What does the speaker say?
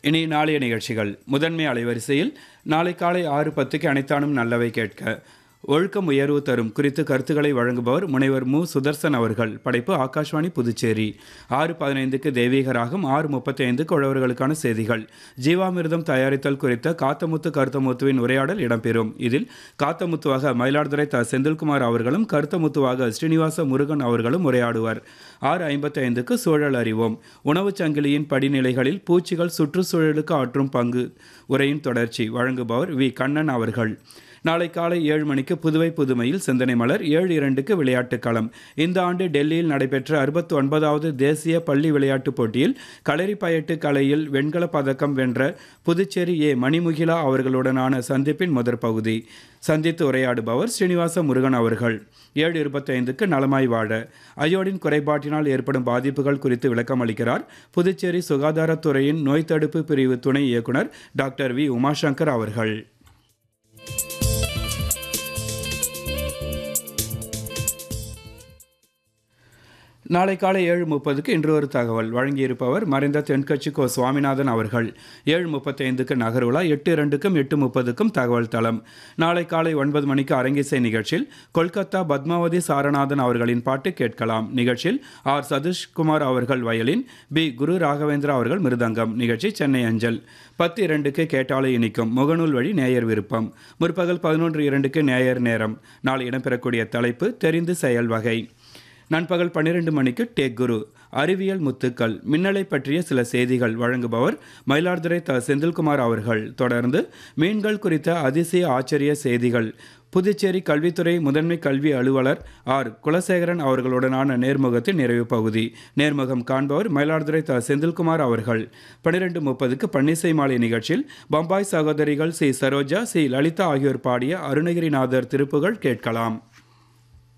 இனி நாளைய நிகழ்ச்சிகள் முதன்மை அலைவரிசையில் நாளை காலை ஆறு பத்துக்கு அனைத்தானும் நல்லவை கேட்க ஒழுக்கம் உயர்வு தரும் குறித்து கருத்துக்களை வழங்குபவர் முனைவர் மு சுதர்சன் அவர்கள் படைப்பு ஆகாஷ்வாணி புதுச்சேரி ஆறு பதினைந்துக்கு தெய்வீகராகும் ஆறு முப்பத்தி ஐந்துக்கு உழவர்களுக்கான செய்திகள் ஜீவாமிர்தம் தயாரித்தல் குறித்த காத்தமுத்து கருத்தமுத்துவின் உரையாடல் இடம்பெறும் இதில் காத்தமுத்துவாக மயிலாடுதுறை த செந்தில்குமார் அவர்களும் கருத்தமுத்துவாக ஸ்ரீனிவாச முருகன் அவர்களும் உரையாடுவர் ஆறு ஐம்பத்தி ஐந்துக்கு சூழல் அறிவோம் உணவுச் சங்கிலியின் படிநிலைகளில் பூச்சிகள் சுற்றுச்சூழலுக்கு ஆற்றும் பங்கு உரையின் தொடர்ச்சி வழங்குபவர் வி கண்ணன் அவர்கள் நாளை காலை ஏழு மணிக்கு புதுவை புதுமையில் சிந்தனை மலர் ஏழு இரண்டுக்கு விளையாட்டுக் களம் இந்த ஆண்டு டெல்லியில் நடைபெற்ற அறுபத்தி ஒன்பதாவது தேசிய பள்ளி விளையாட்டுப் போட்டியில் களரி பயட்டு கலையில் வெண்கலப் பதக்கம் வென்ற புதுச்சேரி ஏ மணிமுகிலா அவர்களுடனான சந்திப்பின் முதற் பகுதி சந்தித்து உரையாடுபவர் ஸ்ரீனிவாச முருகன் அவர்கள் ஏழு இருபத்தைந்துக்கு நலமாய் வாழ அயோடின் குறைபாட்டினால் ஏற்படும் பாதிப்புகள் குறித்து விளக்கம் அளிக்கிறார் புதுச்சேரி சுகாதாரத்துறையின் நோய் தடுப்பு பிரிவு துணை இயக்குனர் டாக்டர் வி உமாசங்கர் அவர்கள் நாளை காலை ஏழு முப்பதுக்கு இன்று ஒரு தகவல் வழங்கியிருப்பவர் மறைந்த தென்கட்சி கோ சுவாமிநாதன் அவர்கள் ஏழு முப்பத்தைந்துக்கு நகர்வுலா எட்டு இரண்டுக்கும் எட்டு முப்பதுக்கும் தகவல் தளம் நாளை காலை ஒன்பது மணிக்கு அரங்கிசை நிகழ்ச்சியில் கொல்கத்தா பத்மாவதி சாரநாதன் அவர்களின் பாட்டு கேட்கலாம் நிகழ்ச்சியில் ஆர் சதீஷ்குமார் அவர்கள் வயலின் பி குரு ராகவேந்திரா அவர்கள் மிருதங்கம் நிகழ்ச்சி சென்னை அஞ்சல் பத்து இரண்டுக்கு கேட்டாலே இனிக்கும் முகநூல் வழி நேயர் விருப்பம் முற்பகல் பதினொன்று இரண்டுக்கு நேயர் நேரம் நாளை இடம்பெறக்கூடிய தலைப்பு தெரிந்து செயல் வகை நண்பகல் பன்னிரண்டு மணிக்கு டேக் குரு அறிவியல் முத்துக்கள் மின்னலை பற்றிய சில செய்திகள் வழங்குபவர் மயிலாடுதுறை த செந்தில்குமார் அவர்கள் தொடர்ந்து மீன்கள் குறித்த அதிசய ஆச்சரிய செய்திகள் புதுச்சேரி கல்வித்துறை முதன்மை கல்வி அலுவலர் ஆர் குலசேகரன் அவர்களுடனான நேர்முகத்தின் நிறைவு பகுதி நேர்முகம் காண்பவர் மயிலாடுதுறை த செந்தில்குமார் அவர்கள் பன்னிரெண்டு முப்பதுக்கு பன்னிசை மாலை நிகழ்ச்சியில் பம்பாய் சகோதரிகள் சி சரோஜா சி லலிதா ஆகியோர் பாடிய அருணகிரிநாதர் திருப்புகள் கேட்கலாம்